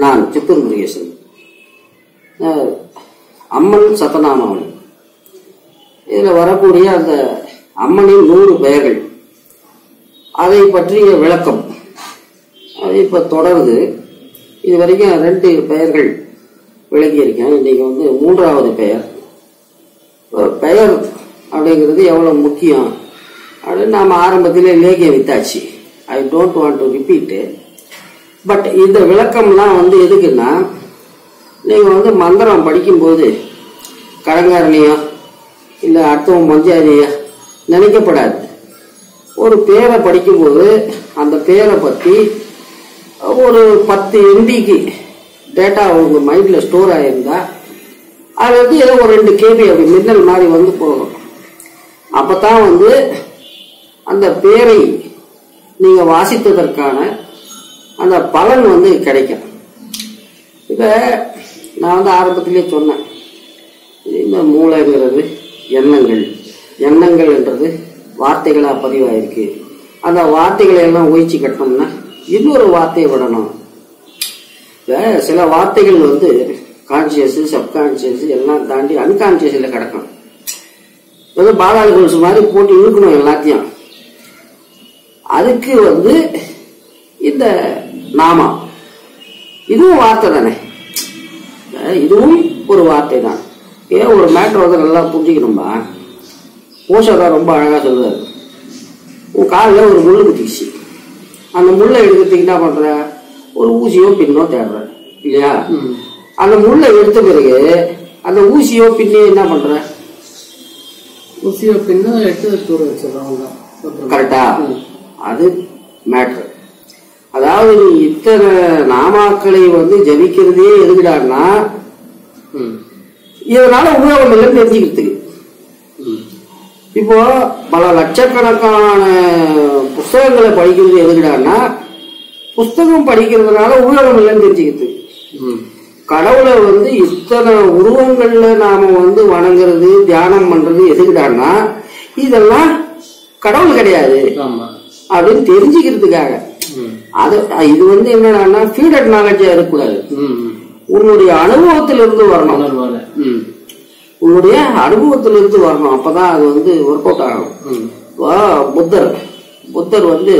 நான் சித்தூர் முருகேசன் அஹ், அம்மன் சத்தநாமாவளி இதில் வரக்கூடிய அந்த அம்மனின் நூறு பெயர்கள் அதை பற்றிய விளக்கம் அது இப்போ தொடருது இது வரைக்கும் ரெண்டு பெயர்கள் விளக்கியிருக்கேன் இன்னைக்கு வந்து மூன்றாவது பெயர் ஒரு பெயர் அப்படிங்கிறது எவ்வளோ முக்கியம் அப்படின்னு நாம் ஆரம்பத்தில் இலக்கியம் வித்தாச்சு I don't want to repeat but இந்த விளக்கம்லாம் வந்து எதுக்குன்னா நீங்கள் வந்து மந்திரம் படிக்கும்போது கடங்காரணியோ இல்லை அடுத்தவன் பஞ்சாதியோ நினைக்கப்படாது ஒரு பேரை படிக்கும்போது அந்த பேரை பற்றி ஒரு பத்து எம்பிக்கு டேட்டா உங்க மைண்டில் ஸ்டோர் ஆகியிருந்தா அது வந்து ஏதோ ஒரு ரெண்டு கேபி அப்படி மின்னல் மாதிரி வந்து போகும் அப்போ தான் வந்து அந்த பேரை நீங்கள் வாசித்ததற்கான அந்த பலன் வந்து கிடைக்கும் இப்போ நான் வந்து ஆரம்பத்திலே சொன்னேன் இந்த மூளைங்கிறது எண்ணங்கள் எண்ணங்கள்ன்றது வார்த்தைகளாக பதிவாயிருக்கு அந்த வார்த்தைகளை எல்லாம் ஒழிச்சு கட்டணும்னா இன்னொரு வார்த்தையை விடணும் இப்போ சில வார்த்தைகள் வந்து கான்சியஸ் சப்கான்சியஸ் எல்லாம் தாண்டி அன்கான்சியஸில் கிடக்கும் ஏதோ பாதாள கொலுசு மாதிரி போட்டு இழுக்கணும் எல்லாத்தையும் அதுக்கு வந்து இந்த நாமா இதுவும் வார்த்தை தானே அஹ் இதுவும் ஒரு வார்த்தை தான் ஏன் ஒரு மேட்ரு வந்து நல்லா புரிஞ்சுக்கணும்பா ஓஷோதா ரொம்ப அழகா சொல்லுவாரு உன் காலில் ஒரு முள்ளு குத்திச்சு அந்த முள்ளை எடுக்கிறதுக்கு என்ன பண்ற ஒரு ஊசியோ பின்னோ தேடுற இல்லையா அந்த முள்ளை எடுத்த பிறகு அந்த ஊசியோ பின்னையோ என்ன பண்ற ஊசியை பின்னா எடுத்து தூர வச்சிடறாங்க கரெக்டா அது மேட்ரு அதாவது நீ இத்தனை நாமாக்களை வந்து ஜபிக்கிறதே எதுக்குடான்னா ம் இதனால உபயோகம் இல்லைன்னு தெரிஞ்சுக்கிறதுக்கு ம் இப்போ பல லட்சக்கணக்கான புஸ்தகங்களை படிக்கிறது எதுக்குடான்னா புஸ்தகம் படிக்கிறதுனால உபயோகம் இல்லைன்னு தெரிஞ்சுக்கிறதுக்கு ம் கடவுளை வந்து இத்தனை உருவங்கள்ல நாம வந்து வணங்குறது தியானம் பண்றது எதுக்குடான்னா இதெல்லாம் கடவுள் கிடையாது ஆமா அப்படின்னு தெரிஞ்சுக்கிறதுக்காக ம் அது இது வந்து என்னடான்னா ஃபீடட் நாலேஜா இருக்கக்கூடாது ம் ம் உன்னுடைய அனுபவத்திலிருந்து வரணும் உணர்வால ம் உன்னுடைய அனுபவத்திலிருந்து வரணும் அப்பதான் அது வந்து ஒர்க் அவுட் ஆகும் ம் இப்போ புத்தர் புத்தர் வந்து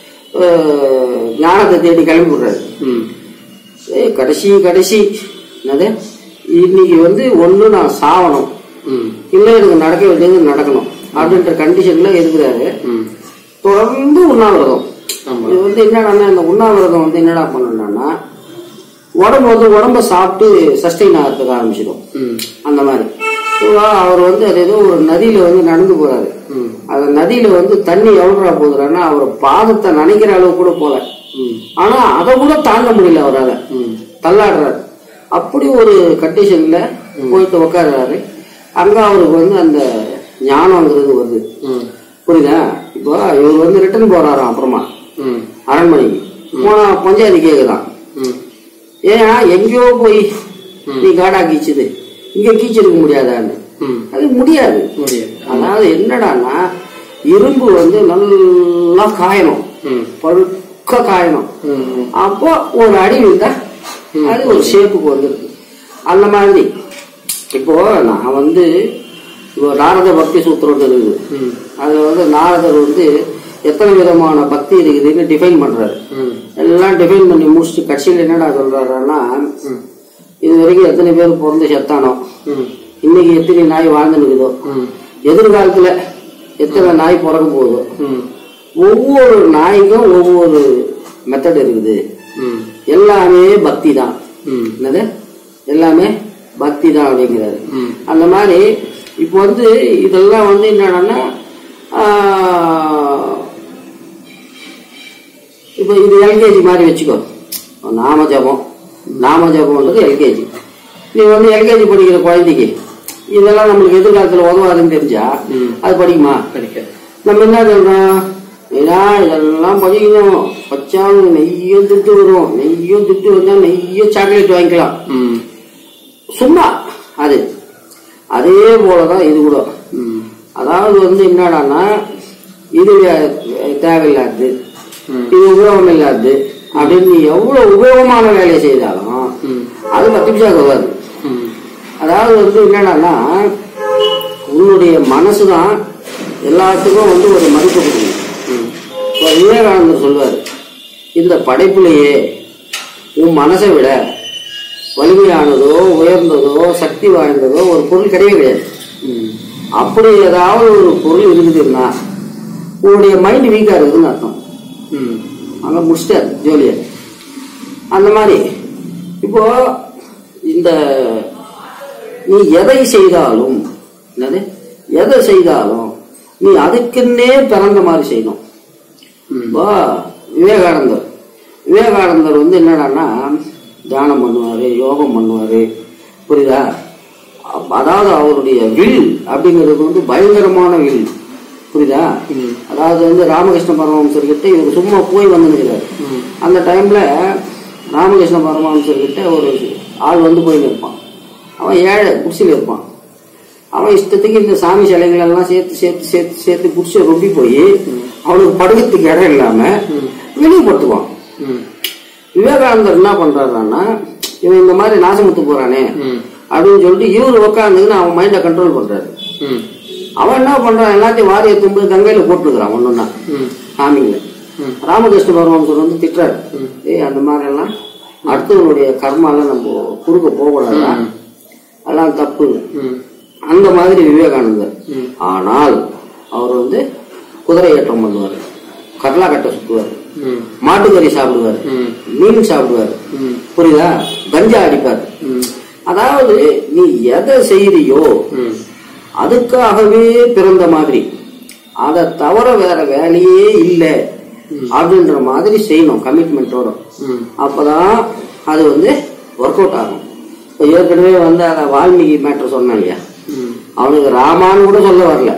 அஹ், ஞானத்தை தேடி கிளம்பி விடுறாரு ம் ஏய், கடைசி கடைசி என்னது இன்னைக்கு வந்து ஒண்ணு நான் சாவணும் ம் இல்லை எனக்கு நடக்க வேண்டியது நடக்கணும் அப்படின்ற கண்டிஷன்ல இருக்கிறாரு ம் தொடர்ந்து உண்ணாவிரதம் ஆமா இது வந்து என்னடான்னா இந்த உண்ணாவிரதம் வந்து என்னடா பண்ணணும்னா உடம்பு வந்து உடம்ப சாப்பிட்டு சஸ்டெயின் ஆகிறதுக்கு ஆரம்பிச்சிடும் ம் அந்த மாதிரி இப்போ அவர் வந்து அது ஏதோ ஒரு நதியில வந்து நடந்து போறாரு ம் அந்த நதியில வந்து தண்ணி எவ்வளோ போகுதுன்னா அவர் பாதத்தை நினைக்கிற அளவு கூட போல ம் ஆனா அதை கூட தாங்க முடியல அவரால ம் தள்ளாடுறாரு அப்படி ஒரு கண்டிஷன்ல போயிட்டு உட்கார்றாரு அங்க அவருக்கு வந்து அந்த ஞானம்ங்கிறது வருது ம் புரியுதா இப்போ இவர் வந்து ரிட்டர்ன் போறாராம் அப்புறமா ம் அரண்மனைக்கு போனா பஞ்சாயத்து கேக்குதான் ம் ஏன் எங்கேயோ போய் நீ காடா கீச்சுது இங்க கீச்சிருக்க முடியாதான்னு ம் அது முடியாது முடியாது அதாவது என்னடான்னா இரும்பு வந்து நல்லா காயணும் ம் பழுக்க காயணும் ம் ம் அப்போ ஒரு அடி விழுந்தா அது ஒரு ஷேப்புக்கு வந்துருக்கு அந்த மாதிரி இப்போ நான் வந்து இப்போ நாரத பக்தி சூத்திரம் இருக்குது ம் அதுல வந்து நாரதர் வந்து எத்தனை விதமான பக்தி இருக்குதுன்னு டிஃபைன் பண்றாரு ம் எல்லாம் டிஃபைன் பண்ணி முடிச்சுட்டு கட்சியில் என்னடா சொல்றாருன்னா ம் இது வரைக்கும் எத்தனை பேர் பிறந்து செத்தானோ ம் இன்னைக்கு எத்தனை நாய் வாழ்ந்துருக்குதோ ம் எதிர்காலத்துல எத்தனை நாய் பிறக்க போகுதோ ம் ஒவ்வொரு நாய்க்கும் ஒவ்வொரு மெத்தட் இருக்குது ம் எல்லாமே பக்தி தான் ம் என்னது எல்லாமே பக்தி தான் அப்படிங்கிறாரு ம் அந்த மாதிரி இப்போ வந்து இதெல்லாம் வந்து என்னன்னா ஆஹ், இப்போ இது எல்கேஜி மாதிரி வச்சுக்கோ நாம ஜபம் நாம ஜபம்ன்றது எல்கேஜி நீ வந்து எல்கேஜி படிக்கிற குழந்தைக்கு இதெல்லாம் நம்மளுக்கு எதிர்காலத்தில் உதவாதுன்னு தெரிஞ்சா ம். அது படிக்குமா கிடைக்காது நம்ம என்ன சொல்றோம் ஏன்னா இதெல்லாம் படிக்கணும் பச்சாங்க நெய்யும் திட்டு வரும் நெய்யும் திட்டு வந்தா நெய்யும் சாக்லேட் வாங்கிக்கலாம் ம் சும்மா அது அதே போலதான் இது கூட ம் அதாவது வந்து என்னடான்னா இது வே- தேவையில்லாது ம் இது உபயோகம் இல்லாது அப்படின்னு நீ எவ்வளவு உபயோகமான வேலையை செய்தாலும் ம் அது பத்து பைசாவுக்கு வராது ம் அதாவது வந்து என்னடான்னா உன்னுடைய மனசு தான் எல்லாத்துக்கும் வந்து ஒரு மதிப்பு கொடுக்கும் ம் இப்போ விவேகானந்தர் சொல்வார் இந்த படைப்பிலேயே உன் மனசை விட வலிமையானதோ உயர்ந்ததோ சக்தி வாய்ந்ததோ ஒரு பொருள் கிடையவே கிடையாது ம் அப்படி ஏதாவது ஒரு பொருள் இருக்குதுன்னா உன்னுடைய மைண்ட் வீக்கா இருக்குதுன்னு அர்த்தம் ம் அங்க முடிச்சிட்டாரு ஜோலிய அந்த மாதிரி இப்போ இந்த நீ எதை செய்தாலும் என்னது எதை செய்தாலும் நீ அதுக்குன்னே பிறந்த மாதிரி செய்யணும் ம் இப்போ விவேகானந்தர் விவேகானந்தர் வந்து என்னடான்னா தியானம் பண்ணுவாரு யோகம் பண்ணுவாரு புரியுதா அப்ப அதாவது அவருடைய வில் அப்படிங்கிறது வந்து பயங்கரமான வில் புரியுதா ம். அதாவது வந்து ராமகிருஷ்ண பரமஹம்சர் கிட்ட இவர் சும்மா போய் வந்துருக்கிறாரு ம் அந்த டைம்ல ராமகிருஷ்ண பரமஹம்சர் கிட்ட ஒரு ஆள் வந்து போய் இருப்பான் அவன் ஏழை குடிசையில் இருப்பான் அவன் இஷ்டத்துக்கு இந்த சாமி சிலைகள் எல்லாம் சேர்த்து சேர்த்து சேர்த்து சேர்த்து குடிசை ரொம்பி போய் அவனுக்கு படுக்கிறதுக்கு இடம் இல்லாம வெளியே படுத்துவான் ம் விவேகானந்தர் என்ன பண்றாருன்னா இவன் இந்த மாதிரி நாசமுத்து போறானே ம் அப்படின்னு சொல்லிட்டு இவரு உட்காந்துன்னு அவன் மைண்டை கண்ட்ரோல் பண்றாரு ம் அவன் என்ன பண்றான் எல்லாத்தையும் வாரிய தும்பு கங்கையில போட்டுருக்கான் ஒண்ணுன்னா ம் சாமிங்களை ம் ராமகிருஷ்ண பரமஹம்சர் வந்து திட்டுறாரு ம். ஏய் அந்த மாதிரி எல்லாம் அடுத்தவனுடைய கர்மாலாம் நம்ம குறுக்க போகக்கூடாதா ம். அதெல்லாம் தப்பு ம் அந்த மாதிரி விவேகானந்தர் ம் ஆனால் அவர் வந்து குதிரை ஏற்றம் பண்ணுவார் கடலா கட்டை சுத்துவார் ம் மாட்டுக்கறி சாப்பிடுவார் ம் மீன் சாப்பிடுவார் ம் புரியுதா கஞ்சா அடிப்பார் ம் அதாவது நீ எதை செய்றியோ ம் அதுக்காகவே பிறந்த மாதிரி அதை தவிர வேற வேலையே இல்லை அப்படின்ற மாதிரி செய்யணும் கமிட்மெண்ட்டோட ம் அப்பதான் அது வந்து ஒர்க் அவுட் ஆகும் இப்போ ஏற்கனவே வந்து அதை வால்மீகி மேட்டர் சொன்னேன் இல்லையா ம் அவனுக்கு ராமான்னு கூட சொல்ல வரல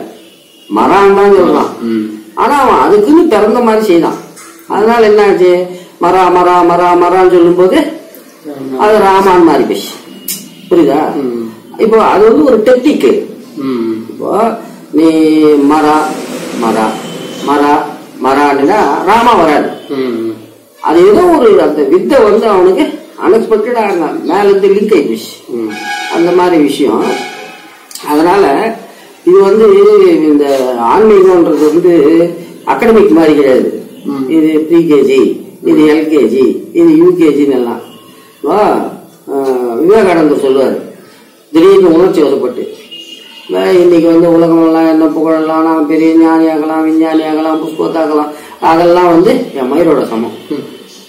மரான் தான் சொல்றான் ம் ஆனா அவன் அதுக்குன்னு பிறந்த மாதிரி செய்தான் அதனால என்ன ஆச்சு மரா மரா மரா மரான்னு சொல்லும்போது அது ராமான் மாறி போச்சு புரியுதா ம் இப்போ அது வந்து ஒரு டெக்னிக்கு ம் இப்போ நீ மரா மரா மரா மரான்னா ராமா வராது ம் அது ஏதோ ஒரு அந்த வித்தை வந்து அவனுக்கு அன்எக்ஸ்பெக்டடா மேல இருந்து லிங்க் ஆகி போச்சு ம் அந்த மாதிரி விஷயம் அதனால இது வந்து இந்த ஆன்மீகம்ன்றது வந்து அகடமிக் மாதிரி கிடையாது ம். இது ப்ரீகேஜி இது எல்கேஜி இது யூகேஜின்னு எல்லாம் வா, ஆஹ், விவேகானந்தர் சொல்லுவார் திடீர்னு உணர்ச்சி வசப்பட்டு "வே, இன்னைக்கு வந்து உலகம் எல்லாம் என்ன புகழலாம் நான் பெரிய ஞானி ஆகலாம் விஞ்ஞானி ஆகலாம் புஷ்பத்தாகலாம் அதெல்லாம் வந்து என் மயிரோட சமம் ம்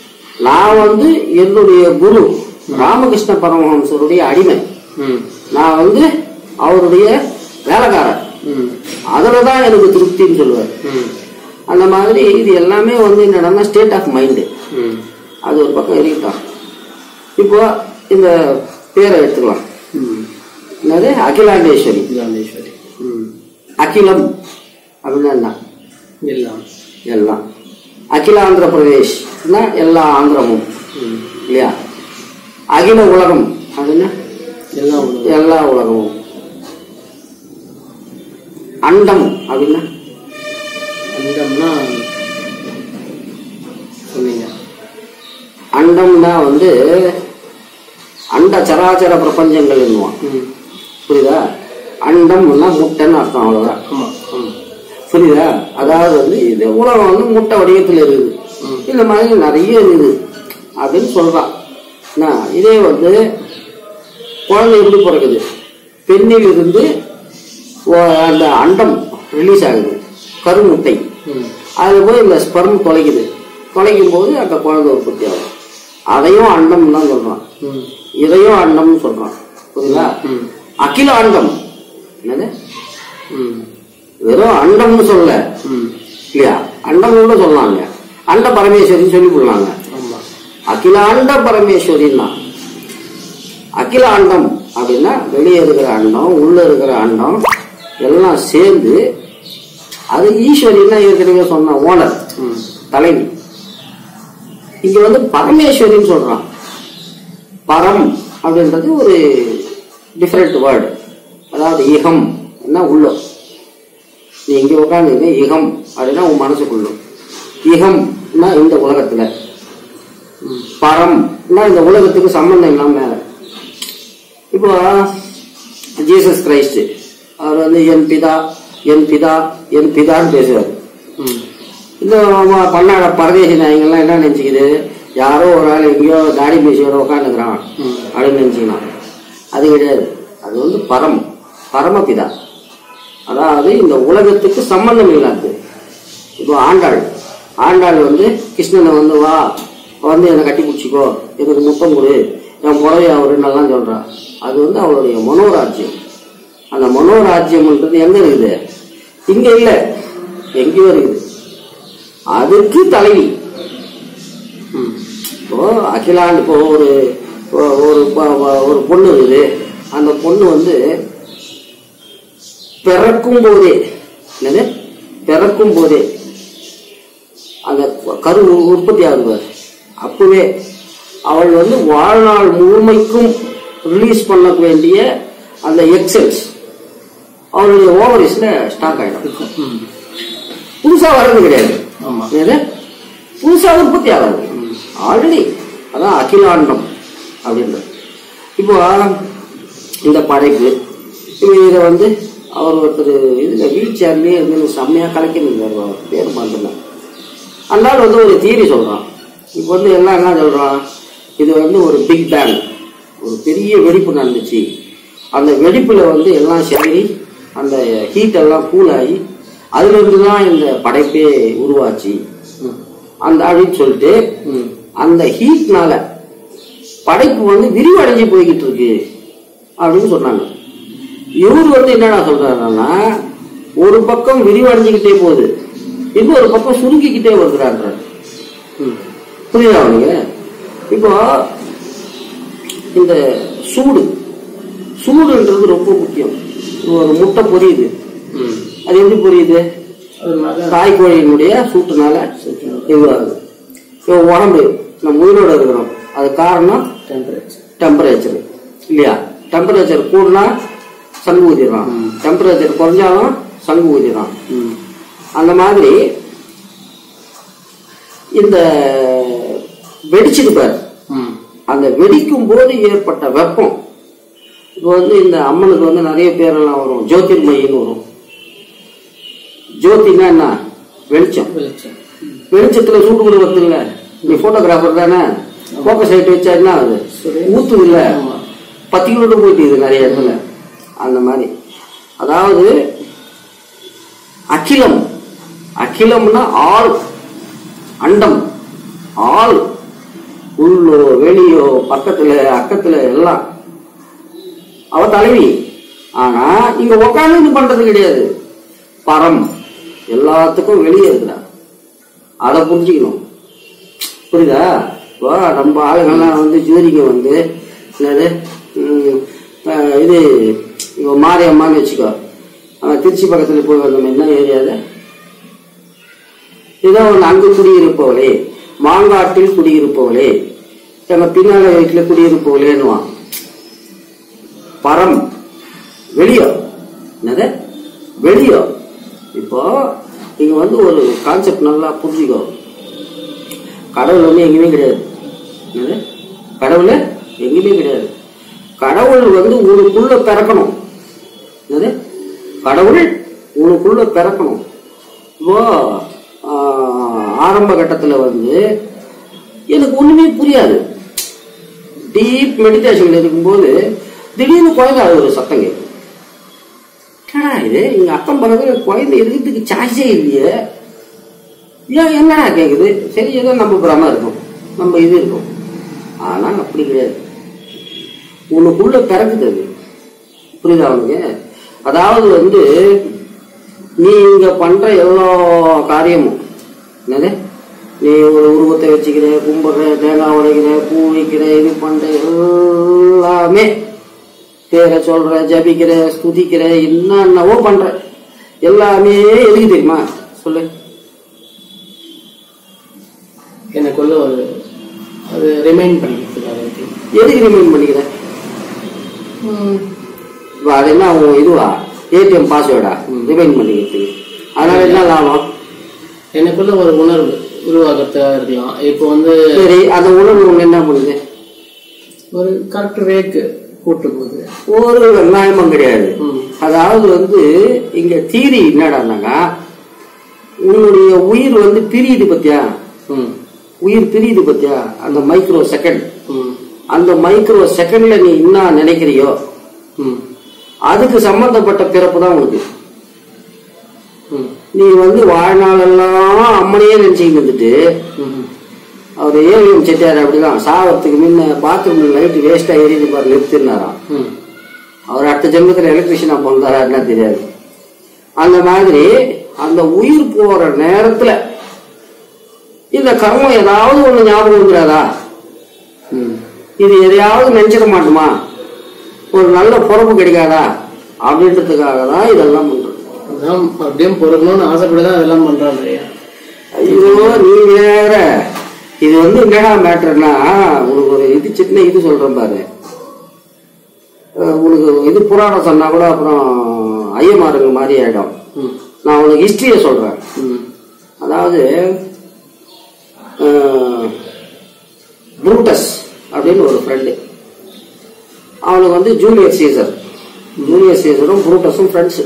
நான் வந்து என்னுடைய குரு ராமகிருஷ்ண பரமஹம்சருடைய அடிமை ம் நான் வந்து அவருடைய வேலைக்காரன் ம் அதுல தான் எனக்கு திருப்தின்னு சொல்லுவார் ம் அந்த மாதிரி இது எல்லாமே வந்து என்னன்னா ஸ்டேட் ஆஃப் மைண்டு ம் அது ஒரு பக்கம் இருக்கட்டும் இப்போ இந்த பேரை எடுத்துக்கலாம் ம் என்னது அகிலாண்டேஸ்வரி காந்தேஸ்வரி ம் அகிலம் அப்படின்னா என்ன எல்லாம் எல்லாம் அகில ஆந்திர பிரதேஷ் எல்லா ஆந்திரமும் ம் இல்லையா அகில உலகம் அப்படின்னா எல்லாம் ஒன்று எல்லா உலகமும் அண்டம் அப்படின்னா அண்டம்னா சொன்னீங்க அண்டம்னா வந்து அண்ட சராச்சர பிரபஞ்சங்கள் என்னுவான் ம் புரியுதா அண்டம்னா முட்டைன்னு அர்த்தம் அவ்வளவுதான் ஆமாம் ஆமாம் புரியுதா அதாவது வந்து இது உலகம் வந்து முட்டை வடிவத்தில் இருக்குது ம். இந்த மாதிரி நிறைய இருக்குது அப்படின்னு சொல்றான் என்ன, இதே வந்து குழந்தை எப்படி பிறக்குது பெண்ணில் இருந்து ஒ- அந்த அண்டம் ரிலீஸ் ஆகுது கருமுட்டை ம் அதில் போய் இந்த ஸ்பர்ம் தொலைக்குது தொலைக்கும் போது அந்த குழந்தை உற்பத்தி ஆகும் அதையும் அண்டம் தான் சொல்றான் ம் இதையும் அண்டம்னு சொல்றான் புரியுதா ம் அகில அண்டம் என்னது ம் வெறும் அண்டம்னு சொல்ல ம் இல்லையா அண்டம் கூட சொல்லலாங்க அண்ட பரமேஸ்வரின்னு சொல்லி போடலாங்க ஆமாம் அகிலாண்ட பரமேஸ்வரின்னா அகில அண்டம் அப்படின்னா வெளியே இருக்கிற அண்டம் உள்ள இருக்கிற அண்டம் எல்லாம் சேர்ந்து அது ஈஸ்வரின்னா ஏற்கனவே சொன்ன ஓனர் ம் தலைவி இங்க வந்து பரமேஸ்வரின்னு சொல்றான் பரம் அப்படின்றது ஒரு டிஃபரெண்ட் வேர்டு அதாவது இகம் என்ன உள்ளம் நீ இங்க உட்காந்துங்க இகம் அப்படின்னா உன் மனசுக்குள்ளும் இகம்னா இந்த உலகத்துல ம் பரம் நான் இந்த உலகத்துக்கு சம்பந்தம் இல்லாம மேல இப்போ ஜீசஸ் கிரைஸ்ட் அவர் வந்து என் பிதா என் பிதா என் பிதான்னு பேசுவார் ம் இந்த ம- பன்னாட பரதேசி நாய்ங்கெல்லாம் என்ன நினைச்சுக்குது யாரோ ஒரு ஆள் எங்கேயோ தாடி மீசியோட உட்காந்துக்கிறான் ம். அப்படின்னு நினைச்சுக்கலாம் அது கிடையாது அது வந்து பரம் பரமபிதா அதாவது இந்த உலகத்துக்கு சம்பந்தம் இல்லாது இப்போ ஆண்டாள் ஆண்டாள் வந்து கிருஷ்ணனை வந்து வா வந்து என்னை கட்டி பிடிச்சிக்கோ எனக்கு முத்தம் கொடு என் புடவை அவருன்னெல்லாம் சொல்றா அது வந்து அவளுடைய மனோராஜ்யம் அந்த மனோராஜ்யம்ன்றது எங்க இருக்குது இங்க இல்ல எங்கேயோ இருக்குது அதுக்கு தலைவி ம் இப்போ அகிலாண்டு இப்போ ஒரு ஒ- ஒரு ப- வ- ஒரு பொண்ணு இருக்குது அந்த பொண்ணு வந்து பிறக்கும் போதே என்னது பிறக்கும் போதே அந்த கரு உற்பத்தி ஆகுது பாரு. அப்பவே அவள் வந்து வாழ்நாள் முழுமைக்கும் ரிலீஸ் பண்ண வேண்டிய அந்த எக்ஸல்ஸ் அவளுடைய ஓவரிஸ்ல ஸ்டாக் ஆயிடும் ம் புதுசா வர்றது கிடையாது ஆமா என்னது புதுசா உற்பத்தி ஆகாது ஆல்ரெடி அதான் அகிலாண்டம் அப்படின்றது இப்போ இந்த படைப்பு இப்போ இதை வந்து அவர் ஒருத்தர் இதுல வீல் சேர்லயே இருந்து செம்மையா கலைக்கணும் அவர் பேர் மறந்துல அந்த ஆள் வந்து ஒரு தியரி சொல்றான் இப்போ வந்து எல்லாம் என்ன சொல்றான் இது வந்து ஒரு பிக் பேங் ஒரு பெரிய வெடிப்பு நடந்துச்சு அந்த வெடிப்புல வந்து எல்லாம் சரி அந்த ஹீட் எல்லாம் கூல் ஆகி அதுல இருந்து தான் இந்த படைப்பே உருவாச்சு ம் அந்த அப்படின்னு சொல்லிட்டு ம் அந்த ஹீட்னால படைப்பு வந்து விரிவடைஞ்சு போய்கிட்டு இருக்கு அப்படின்னு சொன்னாங்க இவர் வந்து என்னடா சொல்றாருன்னா ஒரு பக்கம் விரிவடைஞ்சுக்கிட்டே போகுது இன்னொரு பக்கம் சுருங்கிக்கிட்டே வருகிறான்றார் ம் புரியுதா அவனுங்க இப்போ இந்த சூடு சூடுன்றது ரொம்ப முக்கியம் ஒரு முட்டை பொரியுது ம் அது எப்படி பொரியுது அதனால தாய்க்கோழியினுடைய சூட்டுனால இதுவாகுது இப்போ உடம்பு நம்ம உயிரோட இருக்கிறோம் அது காரணம் டெம்பரேச்சர் டெம்பரேச்சர் இல்லையா டெம்பரேச்சர் கூடனா சங்கு ஊதிடுறான் ம். டெம்பரேச்சர் குறைஞ்சாலும் சங்கு ஊதிடுறான் ம் அந்த மாதிரி இந்த வெடிச்சிட்டு பாரு ம் அந்த வெடிக்கும் போது ஏற்பட்ட வெப்பம் இப்போ வந்து இந்த அம்மனுக்கு வந்து நிறைய பேரெல்லாம் வரும் ஜோதிர்மயின்னு வரும் ஜோதினா என்ன வெளிச்சம் வெளிச்சம் வெளிச்சத்துல சூட்டுக்குள்ள வருது இல்ல நீ போட்டோகிராஃபர் தானே போக்கஸ் லைட் வச்சா என்ன ஆகுது சரி. ஊத்துது இல்ல ஆமா. பத்து கிலோமீட்டர் போயிட்டு இது நிறைய இடத்துல அந்த மாதிரி அதாவது அகிலம் அகிலம்னா ஆள் அண்டம் ஆள் உள்ளோ வெளியோ பக்கத்துல அக்கத்துல எல்லாம் அவ தலைவி ஆனா இங்க உட்காந்து இது பண்றது கிடையாது பரம் எல்லாத்துக்கும் வெளியே இருக்கிறா அதை புரிஞ்சுக்கணும் புரியுதா இப்போ நம்ம ஆளுங்கள்லாம் வந்து ஜோதிங்க வந்து என்னது ம், அஹ், இது இப்போ மாரியம்மான்னு வச்சுக்கோ அவன் திருச்சி பக்கத்துல போய் வந்தோம் என்ன ஏரியாத இதோ ஒன்று அங்கு குடியிருப்பவளே மாங்காட்டில் குடியிருப்பவளே எங்க பின்னால வீட்டுல குடியிருப்பவளேன்னுவான் பரம் வெளியோ என்னது வெளியோ இப்போ நீங்க வந்து ஒரு கான்செப்ட் நல்லா புரிஞ்சுக்கோ கடவுள் வந்து எங்கேயுமே கிடையாது என்னது கடவுள் எங்கேயுமே கிடையாது கடவுள் வந்து உனக்குள்ள பிறக்கணும் என்னது கடவுள் உனக்குள்ள பிறக்கணும் இப்போ ஆஹ், ஆரம்ப கட்டத்துல வந்து எனக்கு ஒண்ணுமே புரியாது டீப் மெடிடேஷன்ல இருக்கும்போது திடீர்னு குழந்தை அது ஒரு சத்தம் கேட்கும் என்னடா இது இங்க அக்கம் பக்கத்துல குழந்தை இருக்கிறதுக்கு சார்ஜே இல்லையே ஏன் என்னடா கேக்குது சரி ஏதோ நம்ம பிரம இருக்கும் நம்ம இது இருக்கும் ஆனா அப்படி கிடையாது உனக்குள்ள பிறக்குது அது புரியுதா அவனுக்கு அதாவது வந்து நீ இங்க பண்ற எல்லா காரியமும் என்னது நீ ஒரு உருவத்தை வச்சுக்கிற கும்பிடுற தேங்காய் உடைக்கிற பூ வைக்கிற இது பண்ற எல்லாமே பேரை சொல்ற ஜபிக்கிற ஸ்துதிக்கிற என்னென்னவோ பண்ற எல்லாமே எதுக்கு தெரியுமா சொல்லு எனக்குள்ள ஒரு அது ரிமைண்ட் பண்ணிக்கிறதுக்காக இருக்கு எதுக்கு ரிமைண்ட் பண்ணிக்கிற இப்போ அது என்ன உன் இதுவா ஏடிஎம் பாஸ்வேர்டா ரிமைண்ட் பண்ணிக்கிறதுக்கு அதனால என்ன லாபம் எனக்குள்ள ஒரு உணர்வு உருவாக்குறதுக்காக இருக்கலாம் இப்போ வந்து சரி அந்த உணர்வு உன்னை என்ன பண்ணுது ஒரு கரெக்ட் ரேக்கு கூட்டு போகுது ஒரு வெங்காயமும் கிடையாது ம். அதாவது வந்து இங்க தீரி என்னடான்னாக்கா உன்னுடைய உயிர் வந்து பிரியுது பத்தியா ம் உயிர் பிரியுது பத்தியா அந்த மைக்ரோ செகண்ட் ம் அந்த மைக்ரோ செகண்ட்ல நீ என்ன நினைக்கிறியோ ம் அதுக்கு சம்பந்தப்பட்ட பிறப்பு தான் உனக்கு ம் நீ வந்து வாழ்நாளெல்லாம் அம்மனையே நினைச்சுக்கிட்டு வந்துட்டு ம் அவர் ஏவிஎம் செட்டியார் அப்படிதான் சாவறதுக்கு முன்ன பாத்ரூம்ல லைட் வேஸ்டா எரியுது பாரு நிறுத்தினாராம் ம் அவர் அடுத்த ஜென்மத்தில் எலக்ட்ரிஷியனா பிறந்தாரா தெரியாது அந்த மாதிரி அந்த உயிர் போற நேரத்துல இந்த கர்மம் ஏதாவது ஒண்ணு ஞாபகம் வந்துடாதா ம் இது எதையாவது நினைச்சிட மாட்டோமா ஒரு நல்ல பொறுப்பு கிடைக்காதா அப்படின்றதுக்காக தான் இதெல்லாம் பண்றது அதான் அப்படியே பொறுக்கணும்னு ஆசைப்பட்டு தான் அதெல்லாம் பண்றாங்க ஐயா ஐயோ நீ வேற இது வந்து என்னடா மேட்டர்னா உனக்கு ஒரு இது சின்ன இது சொல்றேன் பாரு அஹ் உனக்கு இது புராணம் சொன்னா கூட அப்புறம் ஐயமாருங்க மாதிரி ஆயிடும் ம் நான் உனக்கு ஹிஸ்டரியை சொல்றேன் ம் அதாவது புரூட்டஸ் அப்படின்னு ஒரு ஃப்ரெண்டு அவனுக்கு வந்து ஜூலியஸ் சீசர் ஜூலியஸ் சீசரும் புரூட்டஸும் ஃப்ரெண்ட்ஸு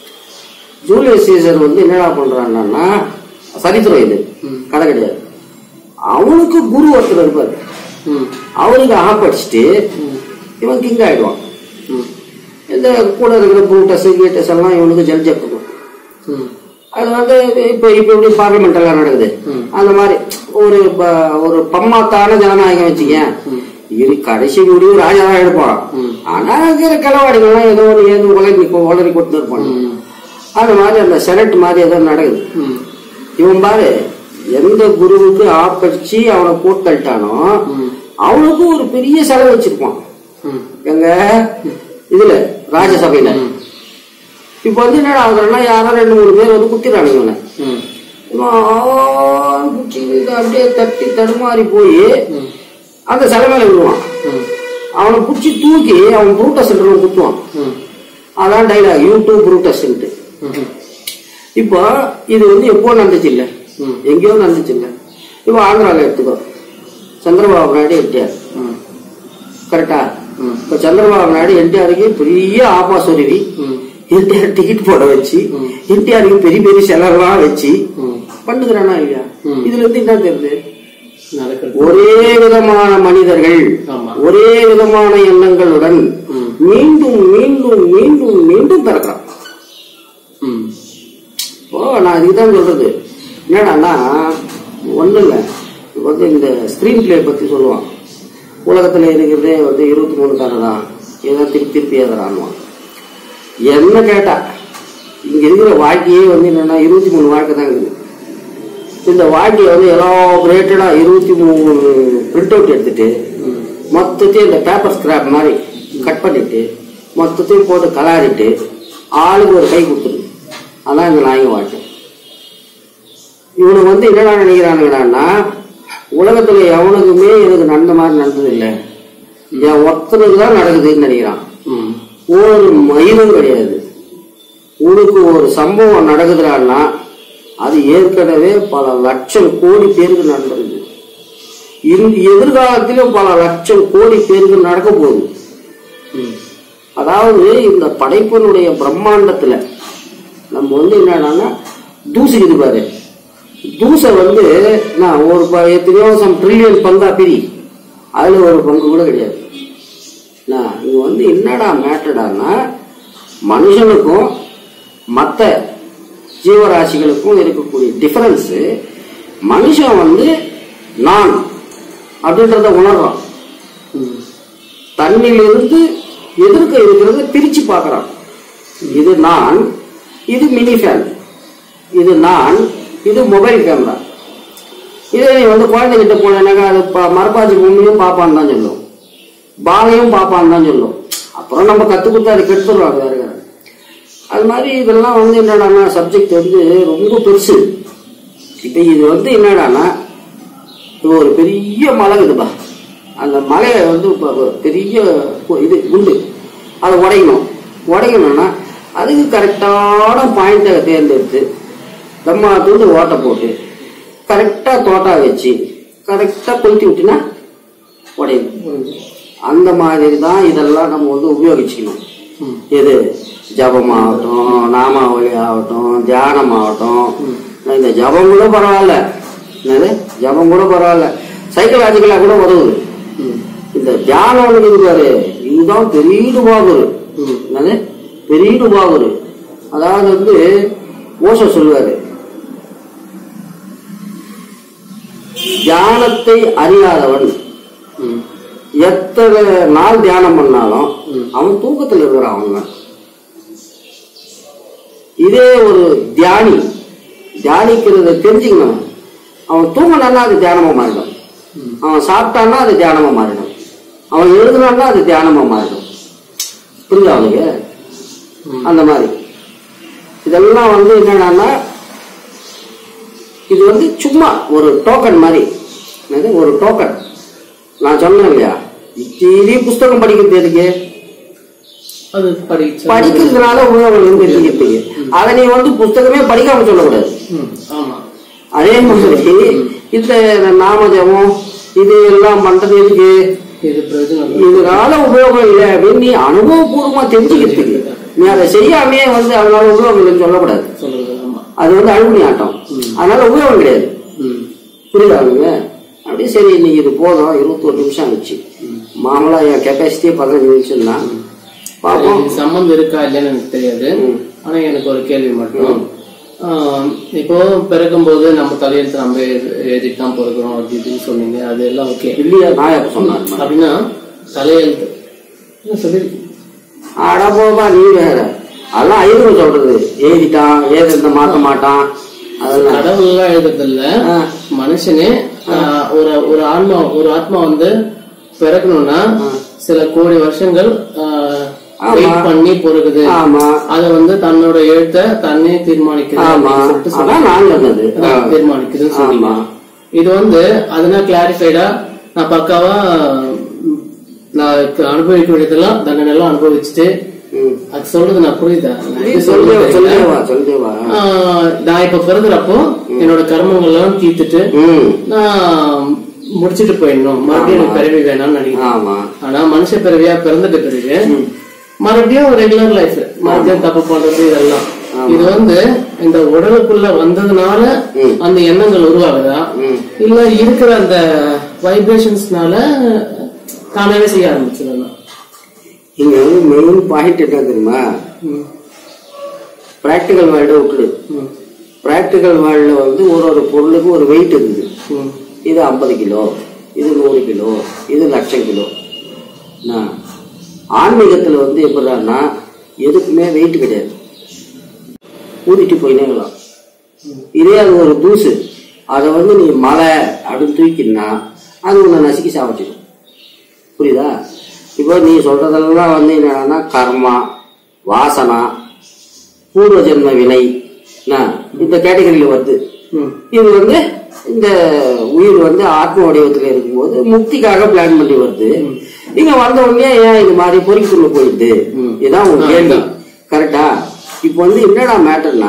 ஜூலியஸ் சீசர் வந்து என்னடா பண்றான்னா சரித்திரம் இது ம். கதை கிடையாது அவனுக்கு குரு ஒருத்தர் இருப்பார் ம் அவனுக்கு ஆப்படிச்சுட்டு ம் இவன் கிங் ஆயிடுவான் ம் இந்த கூட இருக்கிற புரூட்டஸ் கீட்டஸ் எல்லாம் இவனுக்கு ஜல் ஜப்துக்கும் ம் அது வந்து இப்ப இப்ப எப்படி பார்லிமெண்ட் எல்லாம் நடக்குது ம். அந்த மாதிரி ஒரு ப- ஒரு பம்மாத்தான ஜனநாயகம் வச்சுக்க ம். இது கடைசி முடிவு ராஜா தான் எடுப்பான் ம். ஆனா இருக்கிற கிளவாடிகள்லாம் ஏதோ ஒரு ஏதோ உலகி உளறி கொடுத்து இருப்பாங்க ம் அந்த மாதிரி அந்த செனட் மாதிரி ஏதோ நடக்குது ம் இவன் பாரு எந்த குருவுக்கு ஆப்படிச்சு அவனை போட்டு தள்ளிட்டானோ ம். அவனுக்கு ஒரு பெரிய செலவு வச்சிருப்பான் ம் எங்க இதுல ராஜசபையில ம். இப்ப வந்து என்னடா ஆகுறன்னா யாரோ ரெண்டு மூணு பேர் வந்து குத்திடுறானுங்க இவனை ம் இவன் ஆன்னு குச்சிக்கிட்டு அப்படியே தட்டி தடுமாறி போய் ம் அந்த சிலை மேல விழுவான் ம் அவனை பிடிச்சி தூக்கி அவன் புரூட்டஸ் குத்துவான் ம் அதான் டைலாக் யூ டூ புரூட்டஸ்ன்ட்டு ம் இப்போ இது வந்து எப்போ நடந்துச்சு இல்ல ம். எங்கேயோ நடந்துச்சு இல்ல இப்போ ஆந்திராவில் எடுத்துக்கோ சந்திரபாபு நாயுடு என்டிஆர் ம் கரெக்டா ம். இப்போ சந்திரபாபு நாயுடு என்டிஆருக்கு பெரிய ஆப்பா சொருவி ம் என்டிஆர் டிக்கெட் போட வச்சு ம். என்டிஆருக்கு பெரிய பெரிய செலவெல்லாம் வச்சு ம் பண்ணுகிறானா இல்லையா ம். இதுல இருந்து என்ன தெரியுது நடக்கிறது ஒரே விதமான மனிதர்கள் ஆமா. ஒரே விதமான எண்ணங்களுடன் ம். மீண்டும் மீண்டும் மீண்டும் மீண்டும் பிறக்கிறான் ம் இப்போ நான் இதுதான் சொல்றது என்னடான்னா ஒண்ணு இல்ல இப்ப வந்து இந்த ஸ்கிரீன் பிளே பத்தி சொல்லுவான் உலகத்துல இருக்கிறதே வந்து இருபத்தி மூணு தானே தான் ஏதோ திருப்பி திருப்பி எதறான்வான் என்ன கேட்டா இங்க இருக்கிற வாழ்க்கையே வந்து என்னன்னா இருபத்தி மூணு வாழ்க்கை தான் இருக்குது இந்த வாழ்க்கையை வந்து எலாபரேட்டடா இருபத்தி மூணு பிரிண்ட் அவுட் எடுத்துட்டு ம் மொத்தத்தையும் இந்த பேப்பர் ஸ்கிராப் மாதிரி கட் பண்ணிட்டு மொத்தத்தையும் போட்டு கலாரிட்டு ஆளுக்கு ஒரு கை கொடுத்துரு அதான் இந்த நாயக வாழ்க்கை இவனுக்கு வந்து என்னடா நினைக்கிறானுங்கடான்னா உலகத்துல எவனுக்குமே எனக்கு நடந்த மாதிரி நடந்தது இல்லை என் ஒருத்தனுக்கு தான் நடக்குதுன்னு நினைக்கிறான் ம் ஒரு மயிலும் கிடையாது உனக்கு ஒரு சம்பவம் நடக்குதுடான்னா அது ஏற்கனவே பல லட்சம் கோடி பேருக்கு நடந்திருக்கு இந்த எதிர்காலத்திலும் பல லட்சம் கோடி பேருக்கு நடக்க போகுது ம் அதாவது இந்த படைப்பினுடைய பிரம்மாண்டத்துல நம்ம வந்து என்னன்னா தூசு இது பாரு தூசை வந்து நான் ஒரு ப- எத்தனையோ சம் ட்ரில்லியன் பங்கா பிரி அதுல ஒரு பங்கு கூட கிடையாது நான் இது வந்து என்னடா மேட்டர்டான்னா மனுஷனுக்கும் மற்ற ஜீவராசிகளுக்கும் இருக்கக்கூடிய டிஃபரன்ஸ் மனுஷன் வந்து நான் அப்படின்றத உணர்றான் ம் தன்னிலிருந்து எதிர்க்க இருக்கிறத பிரிச்சு பார்க்கறான் இது நான் இது மினி ஃபேன் இது நான் இது மொபைல் கேமரா இதே நீ வந்து குழந்தைகிட்ட போனேன்னாக்கா அது ப- மரப்பாச்சி பொம்மையும் பாப்பான்னு தான் சொல்லும் பாலையும் பாப்பான்னு தான் சொல்லும் அப்புறம் நம்ம கத்து கொடுத்து அதை கெடுத்துடுவாங்க வேற யாரு. அது மாதிரி இதெல்லாம் வந்து என்னடான்னா சப்ஜெக்ட் வந்து ரொம்ப பெருசு இப்போ இது வந்து என்னடான்னா இப்போ ஒரு பெரிய மலை இருக்குதுப்பா அந்த மலையை வந்து இப்போ பெரிய கு- இது குண்டு அதை உடைக்கணும் உடைக்கணும்னா அதுக்கு கரெக்டான பாயிண்ட்டை தேர்ந்தெடுத்து தம்மா தூண்டு ஓட்டை போட்டு கரெக்டாக தோட்டா வச்சு கரெக்டாக கொளுத்தி விட்டினா உடையும் புரிஞ்சு அந்த மாதிரி தான் இதெல்லாம் நம்ம வந்து உபயோகிச்சுக்கணும் ம். எது ஜபமாகட்டும் நாமாவளி ஆகட்டும் தியானம் ஆகட்டும் இந்த ஜபம் கூட பரவாயில்ல என்னது ஜபம் கூட பரவாயில்ல சைக்கலாஜிக்கலா கூட உதவுது ம். இந்த தியானம் இருக்குது பாரு இதுதான் பெரிய பாகுரு ம். என்னது பெரிய பாகுரு அதாவது வந்து ஓசோ சொல்லுவாரு தியானத்தை அறியாதவன் ம். எத்தனை நாள் தியானம் பண்ணாலும் ம். அவன் தூக்கத்துல இருக்கிறான் அவங்க இதே ஒரு தியானி தியானிக்கிறத தெரிஞ்சுக்கணும் அவன் தூங்கினான்னா அது தியானமா மாறிடும் ம். அவன் சாப்பிட்டான்னா அது தியானமா மாறிடும் அவன் எழுதுனான்னா அது தியானமா மாறிடும் புரியுதா அவனுக்கு ம். அந்த மாதிரி இதெல்லாம் வந்து என்னன்னா இது வந்து சும்மா ஒரு டோக்கன் மாதிரி என்னது ஒரு டோக்கன் நான் சொன்னேன் இல்லையா இத்தீரி புஸ்தகம் படிக்கிறது எதுக்கு அது படிச்சு படிக்கிறதுனால உபயோகம் தெரிஞ்சுக்கிறதுக்கு அதை நீ வந்து புஸ்தகமே படிக்காம சொல்லக்கூடாது ம். ஆமா அதே மாதிரி இந்த நாம ஜபம் இது எல்லாம் பண்றது எதுக்கு இது பிரயோஜனம் இல்லை. இதனால உபயோகம் இல்லை அப்படின்னு நீ அனுபவபூர்வமா தெரிஞ்சுக்கிறதுக்கு நீ அதை செய்யாமையே வந்து அதனால உபயோகம் இல்லைன்னு சொல்லக்கூடாது சொல்றது ஆமா அது வந்து அழுகுனி ஆட்டம் அதனால உபயோகம் கிடையாது ம். புரியுதாங்க அப்படியே சரி இன்னைக்கு இது போதும் இருபத்தொரு நிமிஷம் ஆச்சு மாமலா என் கெப்பாசிட்டியே பதினஞ்சு நிமிஷம் தான் பார்ப்போம் இது சம்மந்தம் இருக்கா இல்லைன்னு எனக்கு தெரியாது ம். ஆனா எனக்கு ஒரு கேள்வி மட்டும் ஆஹ் இப்போ பிறக்கும்போது நம்ம தலையெழுத்து நம்ம எழு- எழுதிட்டு தான் பிறக்கிறோம் அப்படி இப்படின்னு சொன்னீங்க அது எல்லாம் ஓகே இல்லையா நான் எப்ப சொன்னார் அப்படின்னா தலையெழுத்து என்ன சொல்லிருக்கீங்க அட போப்பா நீ வேற அதெல்லாம் ஐயரும் சொல்றது எழுதிட்டான் ஏது மாத்த மாட்டான் அதெல்லாம் கடவுள் எல்லாம் எழுதுறது இல்ல ஆ. மனுஷனே ஆஹ், ஒரு ஒரு ஆன்மா ஒரு ஆத்மா வந்து பிறக்கணும்னா சில கோடி வருஷங்கள் ஆமா. வெயிட் பண்ணி பொறுக்குது ஆமா அத வந்து தன்னோட எழுத்தை தன்னே தீர்மானிக்குது ஆமா அப்படின்னு சொல்லிட்டு சொன்னாங்க. அதான் நான் சொன்னது ஆ. அதான் தீர்மானிக்குதுன்னு சொன்னீங்க ஆமா. இது வந்து அதனா கிளாரிஃபைடா நான் பக்காவா ம், நான் க- அனுபவிக்க வேண்டியதெல்லாம் தண்டனை எல்லாம் அனுபவிச்சுட்டு ம். அது சொல்றது நான் புரியுதா நான் நீ எப்படி சொல்லே சொல்றது சொல்லே தெரியல. வா சொல்லே வா ஆஹ், நான் இப்ப பிறகுறப்போ என்னோட கர்மங்கள் எல்லாம் தீர்த்துட்டு ம் நான் முடிச்சிட்டு போயிடணும் மறுபடியும் எனக்கு பிறவி வேணாம்னு நினைக்கிறேன் ஆமா ஆனா மனுஷ பிறவியா பிறந்துட்ட பிறகு மறுபடியும் ரெகுலர் லைஃப் மறுபடியும் தப்பு பண்றது இதெல்லாம் இது வந்து இந்த உடலுக்குள்ள வந்ததுனால ம். அந்த எண்ணங்கள் உருவாகுதா ம். இல்ல இருக்கிற அந்த வைப்ரேஷன்ஸ்னால தானாவே செய்ய ஆரம்பிச்சிடலாம் இங்க வந்து மெயின் பாயிண்ட் என்ன தெரியுமா பிராக்டிக்கல் வேர்ல்டு விட்டுடு பிராக்டிக்கல் வேர்ல்டில் வந்து ஒரு ஒரு பொருளுக்கு ஒரு வெயிட் இருக்குது இது ஐம்பது கிலோ இது நூறு கிலோ இது லட்சம் கிலோ என்ன? ஆன்மீகத்துல வந்து எப்படின்னா எதுக்குமே வெயிட் கிடையாது ஊதிட்டு போயினே இருக்கலாம் இதே அது ஒரு தூசு அதை வந்து நீ மலை அப்படின்னு தூக்கினா அது உன்னை நசுக்கி சாவச்சிடும் புரியுதா இப்போ நீ சொல்றதெல்லாம் வந்து என்னன்னா கர்மா வாசனா பூர்வ ஜென்ம வினை என்ன? இந்த கேட்டகரியில வருது இது வந்து இந்த உயிர் வந்து ஆத்ம வடிவத்துல இருக்கும்போது முக்திக்காக பிளான் பண்ணி வருது இங்க வந்த உடனே ஏன் இது மாதிரி பொறிக்குள்ள போயிடுது இதுதான் ஒரு கேள்வி கரெக்டா இப்போ வந்து என்னடா மேட்டர்னா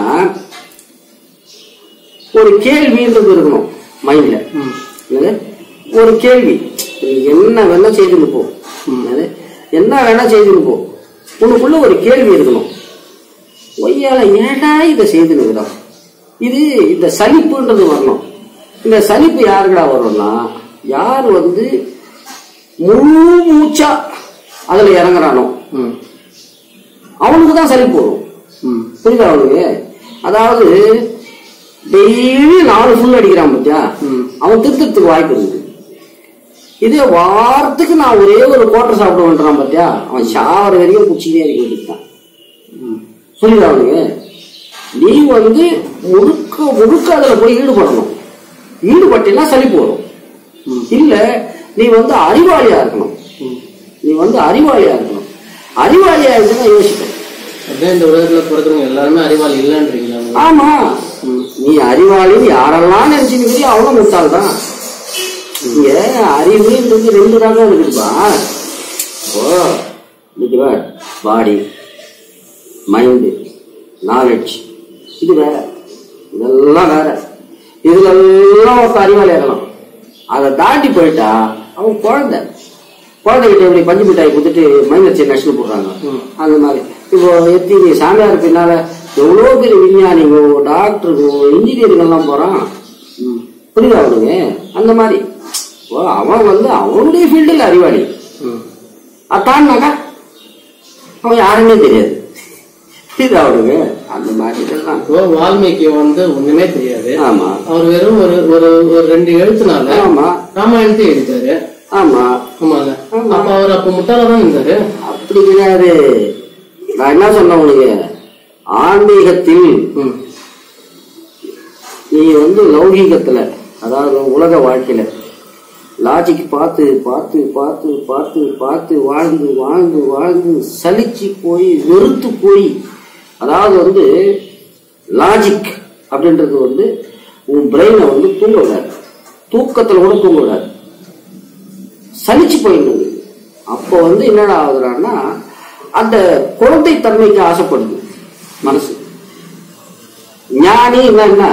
ஒரு கேள்வின்றது இருக்கணும் மைண்ட்ல என்னது? ஒரு கேள்வி நீ என்ன வேணா செய்துன்னு போ என்னது? என்ன வேணா செய்துன்னு போ உனக்குள்ள ஒரு கேள்வி இருக்கணும் ஒய்யால ஏன்டா இதை செய்துனுக்குறான் இது இந்த சலிப்புன்றது வரணும் இந்த சலிப்பு யாருக்கடா வரும்னா யார் வந்து முழு மூச்சா அதுல இறங்குறானோ அவனுக்கு தான் சலிப்பு வரும் புரியுதா அவனுக்கு அதாவது டெய்லி நாலு ஃபுல் அடிக்கிறான் பத்தியா அவன் திருத்தத்துக்கு வாய்ப்பு இருக்குது இதே வாரத்துக்கு நான் ஒரே ஒரு குவார்டர் சாப்பிடுவேன்றான் பத்தியா அவன் சாவர வரைக்கும் குச்சிலே இறக்கி விட்டுட்டான் புரியுதா அவனுக்கு நீ வந்து முழுக்க முழுக்க அதுல போய் ஈடுபடணும் ஈடுபட்டினா சலிப்பு வரும் இல்ல நீ வந்து அறிவாளியா இருக்கணும் நீ வந்து அறிவாளியா இருக்கணும் அறிவாளியா இருக்குன்னா யோசிக்கணும் அப்படியே இந்த உலகத்துல பிறக்கிறவங்க எல்லாருமே அறிவாளி இல்லைன்றீங்களா ஆமா நீ அறிவாளின்னு யாரெல்லாம் நினைச்சுக்கிறியோ அவங்க முட்டாள் தான் இங்க அறிவுன்றது ரெண்டு ரகம் இருக்குதுப்பா ஓ இன்னைக்கு பாடி மைண்டு நாலேஜ் இது வேற இதெல்லாம் வேற இதுல எல்லாம் ஒருத்த அறிவாளி ஆகலாம் அதை தாண்டி போயிட்டா அவன் குழந்தை குழந்தைகிட்ட எப்படி பஞ்சு மிட்டாய் கொடுத்துட்டு மைனர் நஷ்டம் போடுறாங்க ம். அந்த மாதிரி இப்போ எத்தனை சாமியார் பின்னால எவ்வளோ பெரிய விஞ்ஞானிங்க டாக்டருங்க இன்ஜினியருங்க எல்லாம் போறான் ம். புரியுதா அவனுங்க அந்த மாதிரி ஓ, அவன் வந்து அவனுடைய ஃபீல்டில் அறிவாளி ம். அத்தான்னாக்கா அவன் யாருன்னே தெரியாது புரியுதா அவனுங்க அந்த மாதிரி இதெல்லாம் இப்போ வால்மீகி வந்து ஒண்ணுமே தெரியாது ஆமா அவர் வெறும் ஒரு ஒரு ஒரு ரெண்டு எழுத்துனால ஆமா ராமாயணத்தையும் எழுதிட்டாரு ஆமா ஆமாங்க ஆமா. அப்ப அவர் அப்ப முட்டாள தான் இருந்தாரு அப்படி கிடையாது நான் என்ன சொன்னேன் உனக்கு ஆன்மீகத்தில் ம். நீ வந்து லௌகீகத்துல அதாவது உலக வாழ்க்கையில லாஜிக் பார்த்து பார்த்து பார்த்து பார்த்து பார்த்து வாழ்ந்து வாழ்ந்து வாழ்ந்து சலிச்சு போய் வெறுத்து போய் அதாவது வந்து லாஜிக் அப்படின்றது வந்து உன் பிரெயினை வந்து தூங்க விடாது தூக்கத்துல கூட தூங்க விடாது சலிச்சு போயிடுது அப்போ வந்து என்னடா ஆகுதுன்னா அந்த குழந்தை தன்மைக்கு ஆசைப்படுது மனசு ஞானி என்னன்னா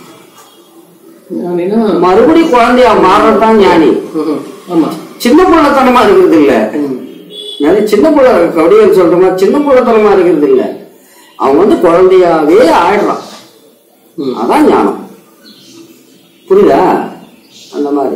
ஞானினா மறுபடியும் குழந்தையா மாறதான் ஞானி ம். ஆமா சின்ன பிள்ளைத்தனமா இருக்கிறது இல்ல ம். நிறைய சின்ன பிள்ளை கவிதைகள் சொல்ற மாதிரி சின்ன பிள்ளைத்தனமா இருக்கிறது இல்ல அவன் வந்து குழந்தையாவே ஆயிடுறான் ம். அதான் ஞானம் புரியுதா அந்த மாதிரி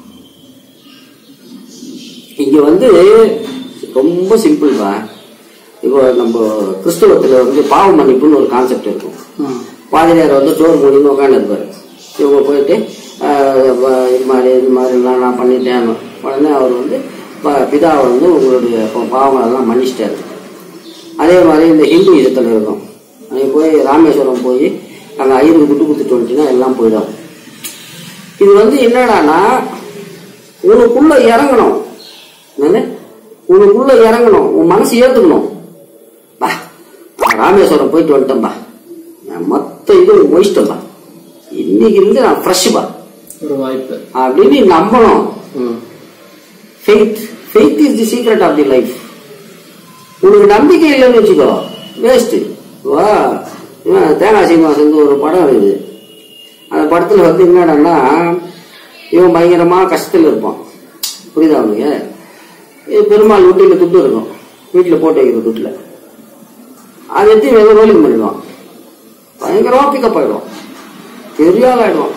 இங்க வந்து ரொம்ப சிம்பிள் தான் இப்போ நம்ம கிறிஸ்தவத்துல வந்து பாவ மன்னிப்புன்னு ஒரு கான்செப்ட் இருக்கும் ம். பாதிரியார் வந்து டோர் மூடின்னு உட்காந்து இருப்பாரு இவங்க போயிட்டு ஆஹ், வ- இது மாதிரி இது மாதிரிலாம் நான் பண்ணிட்டேன் உடனே அவர் வந்து ப- பிதாவை வந்து உங்களுடைய பா- பாவங்களெல்லாம் மன்னிச்சிட்டாரு அதே மாதிரி இந்த ஹிந்து இதத்தில் இருக்கும் அங்கே போய் ராமேஸ்வரம் போய் அங்கே ஐயருக்கு விட்டு கொடுத்துட்டு வந்துட்டீங்கன்னா எல்லாம் போயிடும் இது வந்து என்னடான்னா உனக்குள்ள இறங்கணும் என்னது உனக்குள்ள இறங்கணும் உன் மனசு ஏத்துக்கணும் பா நான் ராமேஸ்வரம் போயிட்டு வந்துட்டேன்பா நான் மொத்த இது முடிச்சிட்டேன்பா இன்னைக்கு இருந்து நான் ஃப்ரெஷ் பா ஒரு வாய்ப்பு அப்படின்னு நீ நம்பணும் ம். Faith faith is the secret of the life உனக்கு நம்பிக்கை இல்லைன்னு வச்சுக்கோ வேஸ்ட் வா இவன் தேங்காய் சீனிவாசன் வந்து ஒரு படம் இருக்குது அந்த படத்துல வந்து என்னடான்னா இவன் பயங்கரமா கஷ்டத்துல இருப்பான் புரியுதா அவனுக்கு இது பெருமாள் வீட்டில் துட்டு இருக்கும் வீட்டில் போட்டு வைக்கிற துட்டுல அதை எடுத்து வெகு ரோலிங் பண்ணிடுவான் பயங்கரமா பிக்கப் ஆயிடுவான் பெரிய ஆள் ஆயிடுவான்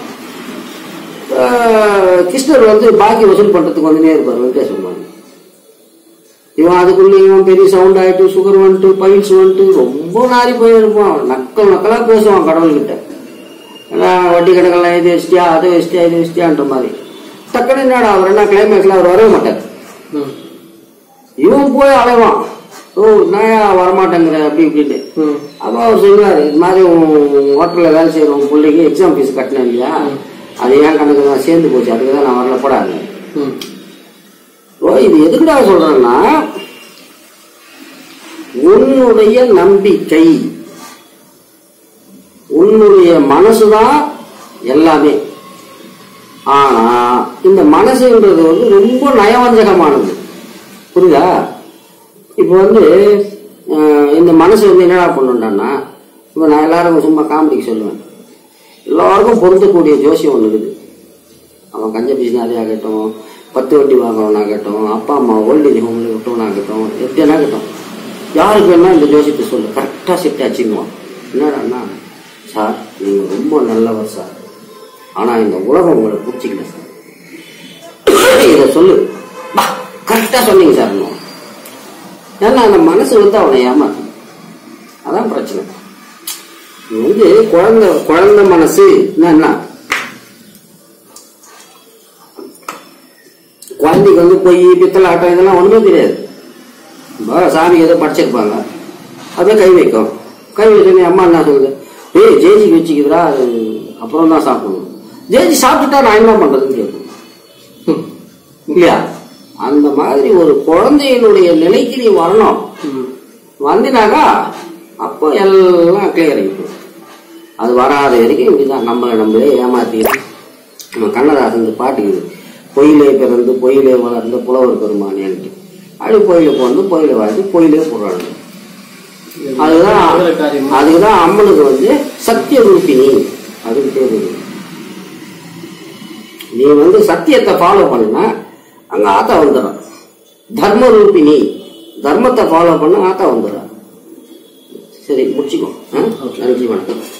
ஆஹ் கிருஷ்ணர் வந்து பாக்கி வசூல் பண்றதுக்கு வந்துனே இருப்பார் வெங்கடேஷ் பெருமாள் இவன் அதுக்குள்ள இவன் பெரிய சவுண்ட் ஆயிட்டு சுகர் வந்துட்டு பைல்ஸ் வந்துட்டு ரொம்ப நாரி போயிருப்பான் நக்கல் நக்கலா பேசுவான் கடவுள்கிட்ட ஏன்னா வட்டி கணக்கெல்லாம் இது வச்சிட்டியா அதை வச்சிட்டியா இது வச்சிட்டியான்ற மாதிரி டக்குனு என்னடா அவர் என்ன கிளைமேக்ஸ்ல அவர் வரவே மாட்டார் ம். இவன் போய் அலைவான் ஓ நான் வரமாட்டேங்கிற அப்படி இப்படின்னு ம். அப்போ அவர் சொல்லுவார் இது மாதிரி உன் ஹோட்டலில் வேலை செய்கிற உன் பிள்ளைக்கு எக்ஸாம் ஃபீஸ் கட்டினேன் இல்லையா அது ஏன் கணக்கு தான் சேர்ந்து போச்சு அதுக்கு தான் நான் வரல போடாது ம். ஓ இது எதுக்குடா சொல்றேன்னா உன்னுடைய நம்பிக்கை உன்னுடைய மனசுதான் எல்லாமே ஆனா இந்த மனசுன்றது வந்து ரொம்ப நயவஞ்சகமானது புரியுதா இப்போ வந்து அஹ், இந்த மனசு வந்து என்னடா பண்ணுண்டான்னா இப்போ நான் எல்லாரும் சும்மா காமெடிக்கு சொல்லுவேன் எல்லாருக்கும் பொருந்தக்கூடிய ஜோசியம் ஒன்று இருக்குது அவன் கஞ்ச பிசினாரே ஆகட்டும் பத்து வட்டி வாங்குறவனாகட்டும் அப்பா அம்மா ஓல்டேஜ் ஹோம்ல விட்டவனாகட்டும் எப்படியானாகட்டும் யாருக்கு வேணா இந்த ஜோசியத்தை சொல்லு கரெக்டாக செட் ஆச்சுங்குவான் என்னடான்னா சார் நீங்கள் ரொம்ப நல்லவர் சார் ஆனால் இந்த உலகம் உங்களை பிடிச்சிக்கல சார் இதை சொல்லு கரெக்டாக சொன்னீங்க சார் ஏன்னா அந்த மனசு வந்து அவனை ஏமாத்தும் அதான் பிரச்சனை இது வந்து குழந்தை குழந்தை மனசு என்ன குழந்தைக்கு வந்து பொய் பித்தளை ஆட்டம் இதெல்லாம் ஒண்ணுமே தெரியாது இப்போ சாமி ஏதோ படிச்சிருப்பாங்க அப்படியே கை வைக்கும் கை வச்சோடனே அம்மா என்ன சொல்லுது ஏய் ஜேஜிக்கு வச்சுக்குதுடா அது அப்புறம் தான் சாப்பிடணும் ஜேஜி சாப்பிட்டுட்டா நான் என்ன பண்றதுன்னு கேட்கும் ம். இல்லையா அந்த மாதிரி ஒரு குழந்தையினுடைய நிலைக்கு நீ வரணும் ம். வந்தினாக்கா அப்போ எல்லாம் கிளியர் ஆகிடும் அது வராத வரைக்கும் இப்படிதான் நம்மளை நம்மளே ஏமாத்திக்கிறோம் நம்ம கண்ணதாசன் இந்த பாட்டு இருக்குது. பொயிலே பிறந்து பொயிலே வளர்ந்த புலவர் பெருமானேன்ட்டு அப்படி பொயில பிறந்து பொயில வாழ்ந்து பொயிலே போடுறாங்க அதுதான் வேற காரியமா? அதுக்குதான் அம்மனுக்கு வந்து சத்திய ரூபினி அதுக்கு பேரு நீ வந்து சத்தியத்தை ஃபாலோ பண்ணுனா அங்க ஆத்தா வந்துடும் தர்ம ரூபிணி தர்மத்தை ஃபாலோ பண்ண ஆத்தா வந்துடுறா சரி முடிச்சுக்கோ ஆ? நன்றி வணக்கம்